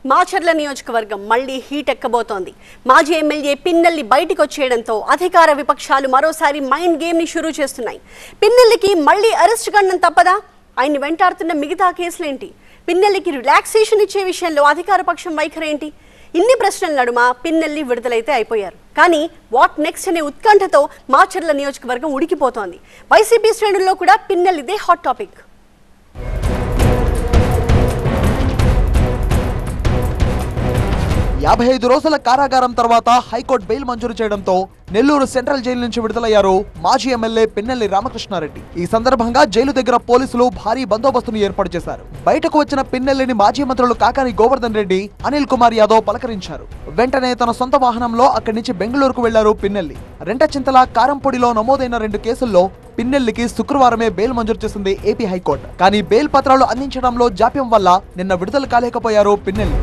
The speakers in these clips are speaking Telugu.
మాచర్ల నియోజకవర్గం మళ్లీ హీట్ ఎక్కబోతోంది మాజీ ఎమ్మెల్యే పిన్నెల్లి బయటికి వచ్చేయడంతో అధికార విపక్షాలు మరోసారి మైండ్ గేమ్ ని షురూ చేస్తున్నాయి పిన్నెల్లికి మళ్లీ అరెస్ట్ కండం తప్పదా ఆయన్ని వెంటాడుతున్న మిగతా కేసులేంటి పిన్నెల్లికి రిలాక్సేషన్ ఇచ్చే విషయంలో అధికార పక్షం వైఖరి ఏంటి ఇన్ని ప్రశ్నల నడుమ పిన్నెల్లి విడుదలైతే అయిపోయారు కానీ వాట్ నెక్స్ట్ అనే ఉత్కంఠతో మాచర్ల నియోజకవర్గం ఉడికిపోతోంది వైసీపీ శ్రేణుల్లో కూడా పిన్నెల్లిదే హాట్ టాపిక్ యాభై ఐదు రోజుల కారాగారం తర్వాత హైకోర్టు బెయిల్ మంజూరు చేయడంతో నెల్లూరు సెంట్రల్ జైలు నుంచి విడుదలయ్యారు మాజీ ఎమ్మెల్యే పిన్నెల్లి రామకృష్ణారెడ్డి ఈ సందర్భంగా జైలు దగ్గర పోలీసులు భారీ బందోబస్తును ఏర్పాటు చేశారు బయటకు వచ్చిన పిన్నెల్లిని మాజీ మంత్రులు కాకాని గోవర్ధన్ రెడ్డి అనిల్ కుమార్ యాదవ్ పలకరించారు వెంటనే తన సొంత వాహనంలో అక్కడి నుంచి బెంగళూరుకు వెళ్లారు పిన్నెల్లి రెంటచింతల కారంపొడిలో నమోదైన రెండు కేసుల్లో పిన్నెల్లికి శుక్రవారమే బెయిల్ మంజూరు చేసింది ఏపీ హైకోర్టు కానీ బెయిల్ పత్రాలు అందించడంలో జాప్యం వల్ల నిన్న విడుదల కాలేకపోయారు పిన్నెల్లి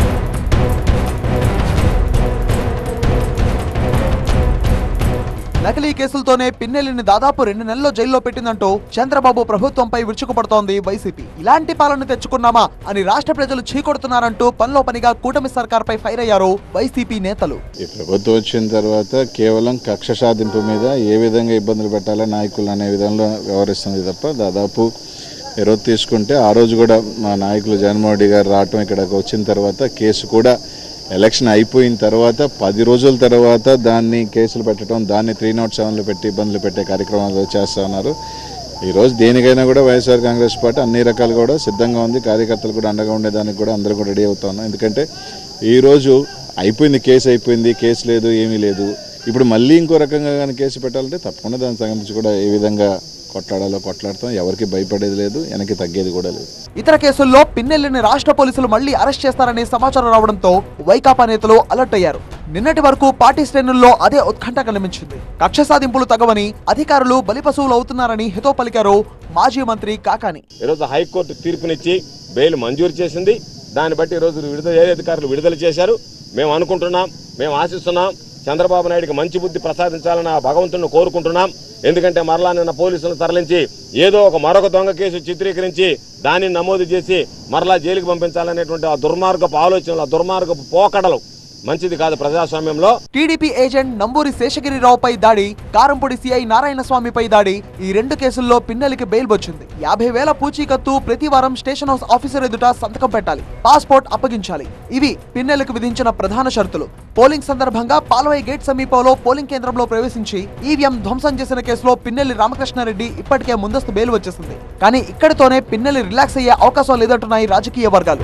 నకిలీ కేసులతోనే పిన్నెల్లిని దాదాపు రెండు నెలల్లో జైల్లో పెట్టిందంటూ చంద్రబాబు ప్రభుత్వంపై విరుచుకుపడుతోంది వైసీపీ ఇలాంటి పాలన తెచ్చుకున్నామా అని రాష్ట్ర ప్రజలు చీకొడుతున్నారంటూ పనిలో పనిగా కూటమి సర్కార్పై ఫైర్ అయ్యారు వైసీపీ నేతలు ఈ ప్రభుత్వం వచ్చిన తర్వాత కేవలం కక్ష సాధింపు మీద ఏ విధంగా ఇబ్బందులు పెట్టాలో నాయకులు అనే విధంలో వ్యవహరిస్తుంది తప్ప దాదాపు ఈరోజు తీసుకుంటే ఆ రోజు కూడా మా నాయకులు జగన్మోహన్ రెడ్డి గారు రావటం ఇక్కడికి వచ్చిన తర్వాత కేసు కూడా ఎలక్షన్ అయిపోయిన తర్వాత పది రోజుల తర్వాత దాన్ని కేసులు పెట్టడం దాన్ని త్రీ నాట్ సెవెన్లో పెట్టి ఇబ్బందులు పెట్టే కార్యక్రమాలు చేస్తూ ఉన్నారు ఈరోజు దేనికైనా కూడా వైఎస్ఆర్ కాంగ్రెస్ పార్టీ అన్ని రకాలు కూడా సిద్ధంగా ఉంది కార్యకర్తలు కూడా అండగా ఉండేదానికి కూడా అందరూ కూడా రెడీ అవుతా ఉన్నాం ఎందుకంటే ఈరోజు అయిపోయింది కేసు అయిపోయింది కేసు లేదు ఏమీ లేదు ఇప్పుడు మళ్ళీ ఇంకో రకంగా కానీ కేసు పెట్టాలంటే తప్పకుండా దాని సంబంధించి కూడా ఏ విధంగా కొట్లాడాలో కొట్లాడతాం ఎవరికి భయపడేది లేదు వెనక్కి తగ్గేది కూడా లేదు ఇతర కేసుల్లో పిన్నెల్లిని రాష్ట్ర పోలీసులు మళ్లీ అరెస్ట్ చేస్తారనే సమాచారం రావడంతో వైకాపా నేతలు అలర్ట్ అయ్యారు నిన్నటి వరకు పార్టీ శ్రేణుల్లో అదే ఉత్కంఠ కనిపించింది కక్ష సాధింపులు తగవని అధికారులు బలిపశువులు అవుతున్నారని హితో పలికారు మాజీ మంత్రి కాకాని ఈరోజు హైకోర్టు తీర్పునిచ్చి బెయిల్ మంజూరు చేసింది దాన్ని బట్టి ఈరోజు విడుదల ఏ అధికారులు విడుదల చేశారు మేము అనుకుంటున్నాం మేము ఆశిస్తున్నాం చంద్రబాబు నాయుడికి మంచి బుద్ధి ప్రసాదించాలని ఆ భగవంతుని కోరుకుంటున్నాం ఎందుకంటే మరలా నిన్న పోలీసులను తరలించి ఏదో ఒక మరొక దొంగ కేసు చిత్రీకరించి దానిని నమోదు చేసి మరలా జైలుకి పంపించాలనేటువంటి ఆ దుర్మార్గపు ఆలోచనలు ఆ దుర్మార్గపు పోకడలు మంచిది కాదు ప్రజాస్వామ్యంలో టీడీపీ ఏజెంట్ నంబూరి శేషగిరిరావుపై దాడి కారంపొడి సిఐ నారాయణ స్వామిపై దాడి ఈ రెండు కేసుల్లో పిన్నెలికి బెయిల్ వచ్చింది యాభై వేల పూచీకత్తు ప్రతి వారం స్టేషన్ హౌస్ ఆఫీసర్ ఎదుట సంతకం పెట్టాలి పాస్పోర్ట్ అప్పగించాలి ఇవి పిన్నెలకు విధించిన ప్రధాన షరతులు పోలింగ్ సందర్భంగా పాల్వై గేట్ సమీపంలో పోలింగ్ కేంద్రంలో ప్రవేశించి ఈవీఎం ధ్వంసం చేసిన కేసులో పిన్నెల్లి రామకృష్ణారెడ్డి ఇప్పటికే ముందస్తు బెయిల్ వచ్చేసింది కానీ ఇక్కడితోనే పిన్నెల్లి రిలాక్స్ అయ్యే అవకాశం లేదంటున్నాయి రాజకీయ వర్గాలు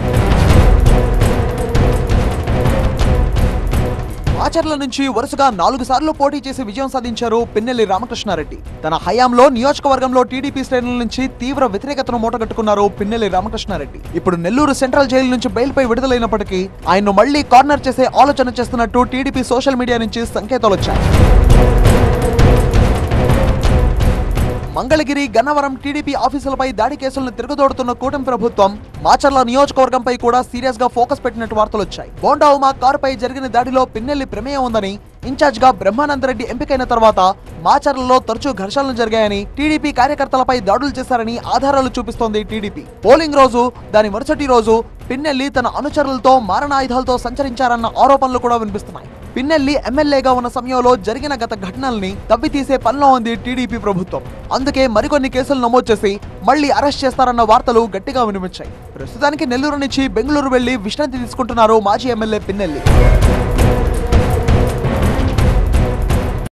ఆచర్ల నుంచి వరుసగా నాలుగు సార్లు పోటీ చేసి విజయం సాధించారు పిన్నెల్లి రామకృష్ణారెడ్డి తన హయాంలో నియోజకవర్గంలో టీడీపీ శ్రేణుల నుంచి తీవ్ర వ్యతిరేకతను మూటగట్టుకున్నారు పిన్నెల్లి రామకృష్ణారెడ్డి ఇప్పుడు నెల్లూరు సెంట్రల్ జైలు నుంచి బెయిల్ పై విడుదలైనప్పటికీ ఆయన్ను మళ్లీ కార్నర్ చేసే ఆలోచన చేస్తున్నట్టు టీడీపీ సోషల్ మీడియా నుంచి సంకేతాలు వచ్చాయి మంగళగిరి గన్నవరం టీడీపీ ఆఫీసులపై దాడి కేసులను తిరుగుదోడుతున్న కూటమి ప్రభుత్వం మాచర్ల నియోజకవర్గంపై కూడా సీరియస్ గా ఫోకస్ పెట్టినట్టు వార్తలు వచ్చాయి బోండా ఉమా కారుపై జరిగిన దాడిలో పిన్నెల్లి ప్రమేయం ఉందని ఇన్ఛార్జ్ గా బ్రహ్మానందరెడ్డి ఎంపికైన తర్వాత మాచర్లలో తరచూ ఘర్షణలు జరిగాయని టీడీపీ కార్యకర్తలపై దాడులు చేశారని ఆధారాలు చూపిస్తోంది టీడీపీ పోలింగ్ రోజు దాని మరుసటి రోజు పిన్నెల్లి తన అనుచరులతో మారణాయుధాలతో సంచరించారన్న ఆరోపణలు కూడా వినిపిస్తున్నాయి పిన్నెల్లి ఎమ్మెల్యేగా ఉన్న సమయంలో జరిగిన గత ఘటనల్ని తవ్వితీసే పనిలో ఉంది టీడీపీ ప్రభుత్వం అందుకే మరికొన్ని కేసులు నమోదు చేసి మళ్లీ అరెస్ట్ చేస్తారన్న వార్తలు గట్టిగా వినిపించాయి ప్రస్తుతానికి నెల్లూరు నుంచి బెంగళూరు వెళ్లి విశ్రాంతి తీసుకుంటున్నారు మాజీ ఎమ్మెల్యే పిన్నెల్లి